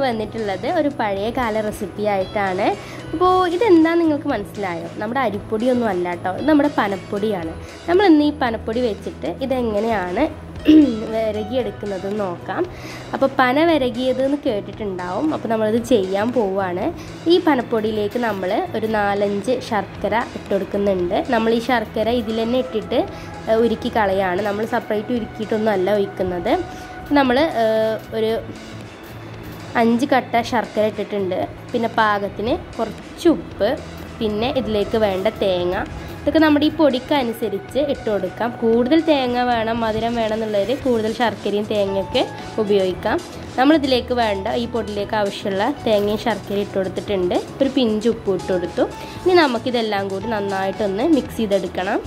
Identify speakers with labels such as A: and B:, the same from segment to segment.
A: വന്നിട്ടുള്ളത് ഒരു പഴയ കാല റെസിപ്പി ആയിട്ടാണ് അപ്പോൾ ഇതെന്താ നിങ്ങൾക്ക് മനസ്സിലായോ നമ്മുടെ അരിപ്പൊടിയൊന്നും അല്ല കേട്ടോ ഇത് നമ്മുടെ പനപ്പൊടിയാണ് നമ്മൾ ഇന്ന് ഈ പനപ്പൊടി വെച്ചിട്ട് ഇതെങ്ങനെയാണ് വിരകിയെടുക്കുന്നത് നോക്കാം അപ്പോൾ പന വിരകിയത് എന്ന് കേട്ടിട്ടുണ്ടാവും അപ്പോൾ നമ്മളത് ചെയ്യാൻ പോവുകയാണ് ഈ പനപ്പൊടിയിലേക്ക് നമ്മൾ ഒരു നാലഞ്ച് ശർക്കര ഇട്ട് കൊടുക്കുന്നുണ്ട് നമ്മൾ ഈ ശർക്കര ഇതിൽ തന്നെ ഇട്ടിട്ട് ഏഹ്, ഉരുക്കി കളയാണ് നമ്മൾ സെപ്പറേറ്റ് ഉരുക്കിയിട്ടൊന്നും അല്ല ഒഴിക്കുന്നത് നമ്മൾ ഒരു അഞ്ച് കട്ട ശർക്കര ഇട്ടിട്ടുണ്ട് പിന്നെ പാകത്തിന് കുറച്ച് ഉപ്പ് പിന്നെ ഇതിലേക്ക് വേണ്ട തേങ്ങ ഇതൊക്കെ നമ്മുടെ ഈ പൊടിക്ക് അനുസരിച്ച് ഇട്ട് കൊടുക്കാം കൂടുതൽ തേങ്ങ വേണം മധുരം വേണം എന്നുള്ളതിൽ കൂടുതൽ ശർക്കരയും തേങ്ങയൊക്കെ ഉപയോഗിക്കാം നമ്മളിതിലേക്ക് വേണ്ട ഈ പൊടിയിലേക്ക് ആവശ്യമുള്ള തേങ്ങയും ശർക്കരയും ഇട്ട് കൊടുത്തിട്ടുണ്ട് ഒരു പിഞ്ച് ഉപ്പ് ഇട്ട് കൊടുത്തു ഇനി നമുക്കിതെല്ലാം കൂടി നന്നായിട്ടൊന്ന് മിക്സ് ചെയ്തെടുക്കണം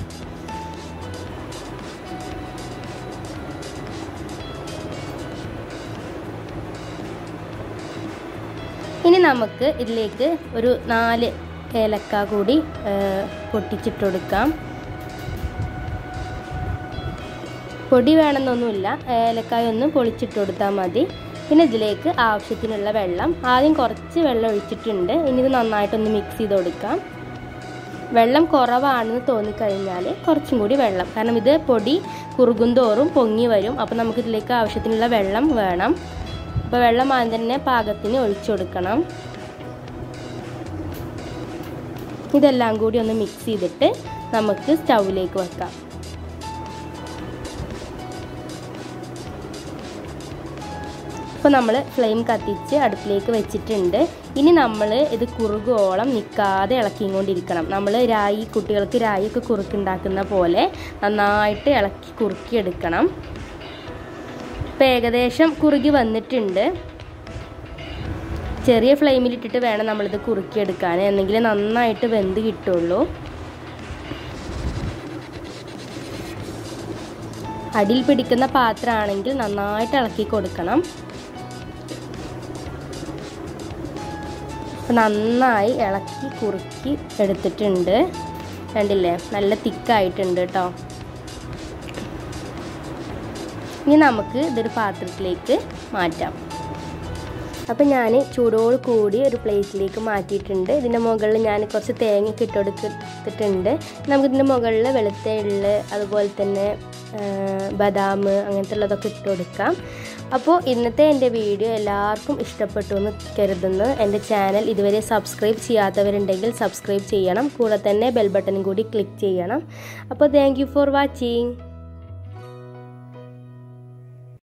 A: ഇനി നമുക്ക് ഇതിലേക്ക് ഒരു നാല് ഏലക്ക കൂടി ഏഹ്, പൊട്ടിച്ചിട്ട് കൊടുക്കാം പൊടി വേണമെന്നൊന്നുമില്ല ഏലക്കായ ഒന്ന് പൊളിച്ചിട്ട് കൊടുത്താൽ മതി പിന്നെ ഇതിലേക്ക് ആവശ്യത്തിനുള്ള വെള്ളം ആദ്യം കുറച്ച് വെള്ളം ഒഴിച്ചിട്ടുണ്ട് ഇനി ഇത് നന്നായിട്ടൊന്ന് മിക്സ് ചെയ്ത് കൊടുക്കാം വെള്ളം കുറവാണെന്ന് തോന്നിക്കഴിഞ്ഞാൽ കുറച്ചും കൂടി വെള്ളം കാരണം ഇത് പൊടി കുറുകും തോറും പൊങ്ങി വരും അപ്പോൾ നമുക്ക് ഇതിലേക്ക് ആവശ്യത്തിനുള്ള വെള്ളം വേണം അപ്പോൾ വെള്ളം ആദ്യം തന്നെ പാകത്തിന് ഒഴിച്ചു കൊടുക്കണം ഇതെല്ലാം കൂടി ഒന്ന് മിക്സ് ചെയ്തിട്ട് നമുക്ക് സ്റ്റൗവിലേക്ക് വെക്കാം ഇപ്പോൾ നമ്മൾ ഫ്ലെയിം കത്തിച്ച് അടുപ്പിലേക്ക് വെച്ചിട്ടുണ്ട് ഇനി നമ്മൾ ഇത് കുറുകോളം നിൽക്കാതെ ഇളക്കിക്കൊണ്ടിരിക്കണം നമ്മൾ രായി കുട്ടികൾക്ക് രായിയൊക്കെ കുറുക്കുണ്ടാക്കുന്ന പോലെ നന്നായിട്ട് ഇളക്കി കുറുക്കിയെടുക്കണം ഇപ്പം ഏകദേശം കുറുകി വന്നിട്ടുണ്ട് ചെറിയ ഫ്ലെയിമിലിട്ടിട്ട് വേണം നമ്മളിത് കുറുക്കിയെടുക്കാൻ എന്നെങ്കിൽ നന്നായിട്ട് വെന്ത് കിട്ടുള്ളൂ അടിയിൽ പിടിക്കുന്ന പാത്രമാണെങ്കിൽ നന്നായിട്ട് ഇളക്കി കൊടുക്കണം അപ്പം നന്നായി ഇളക്കി കുറുക്കി എടുത്തിട്ടുണ്ട് കണ്ടില്ലേ നല്ല തിക്കായിട്ടുണ്ട് കേട്ടോ ഇനി നമുക്ക് ഇതൊരു പാത്രത്തിലേക്ക് മാറ്റാം അപ്പം ഞാൻ ചൂടോട് കൂടി ഒരു പ്ലേറ്റിലേക്ക് മാറ്റിയിട്ടുണ്ട് ഇതിൻ്റെ മുകളിൽ ഞാൻ കുറച്ച് തേങ്ങ ഇട്ടുകൊടുത്തിട്ടുണ്ട് നമുക്ക് ഇതിൻ്റെ മുകളിൽ വെളുത്ത എള്ള് അതുപോലെ തന്നെ ആ, ബദാം അങ്ങനത്തെ ഉള്ളതൊക്കെ ഇട്ട് കൊടുക്കാം അപ്പോൾ ഇന്നത്തെ എൻ്റെ വീഡിയോ എല്ലാവർക്കും ഇഷ്ടപ്പെട്ടു എന്ന് കരുതുന്നു എൻ്റെ ചാനൽ ഇതുവരെ സബ്സ്ക്രൈബ് ചെയ്യാത്തവരുണ്ടെങ്കിൽ സബ്സ്ക്രൈബ് ചെയ്യണം കൂടെ തന്നെ ബെൽ ബട്ടൺ കൂടി ക്ലിക്ക് ചെയ്യണം അപ്പോൾ താങ്ക് യു ഫോർ വാച്ചിങ്